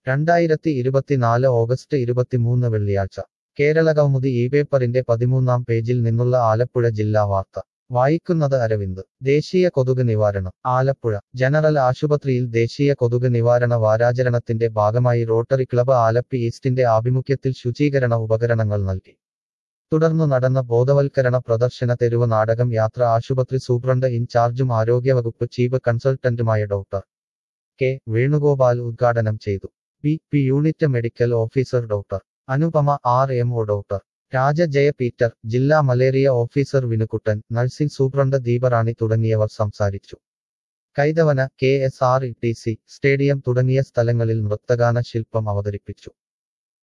രണ്ടായിരത്തി ഇരുപത്തിനാല് ഓഗസ്റ്റ് ഇരുപത്തിമൂന്ന് വെള്ളിയാഴ്ച കേരള കൗമുദി ഈ പേപ്പറിന്റെ പതിമൂന്നാം പേജിൽ നിന്നുള്ള ആലപ്പുഴ ജില്ലാ വാർത്ത വായിക്കുന്നത് അരവിന്ദ് ദേശീയ കൊതുക് നിവാരണം ആലപ്പുഴ ജനറൽ ആശുപത്രിയിൽ ദേശീയ കൊതുക് നിവാരണ വാരാചരണത്തിന്റെ ഭാഗമായി റോട്ടറി ക്ലബ് ആലപ്പി ഈസ്റ്റിന്റെ ആഭിമുഖ്യത്തിൽ ശുചീകരണ ഉപകരണങ്ങൾ നൽകി തുടർന്നു നടന്ന ബോധവൽക്കരണ പ്രദർശന തെരുവ് നാടകം യാത്ര ആശുപത്രി സൂപ്രണ്ട് ഇൻചാർജും ആരോഗ്യവകുപ്പ് ചീഫ് കൺസൾട്ടന്റുമായ ഡോക്ടർ കെ വേണുഗോപാൽ ഉദ്ഘാടനം ചെയ്തു P P unit medical officer doctor Anupama R M O doctor Raja Jaya Peter ജില്ലാ malaria officer Vinukuttan nursing superintendent Deeparani തുടങ്ങിയവർ സംസാരിച്ചു Kaithavana K S R T C സി സ്റ്റേഡിയം തുടങ്ങിയ സ്ഥലങ്ങളിൽ നൃത്തഗാന ശില്പം അവതരിപ്പിച്ചു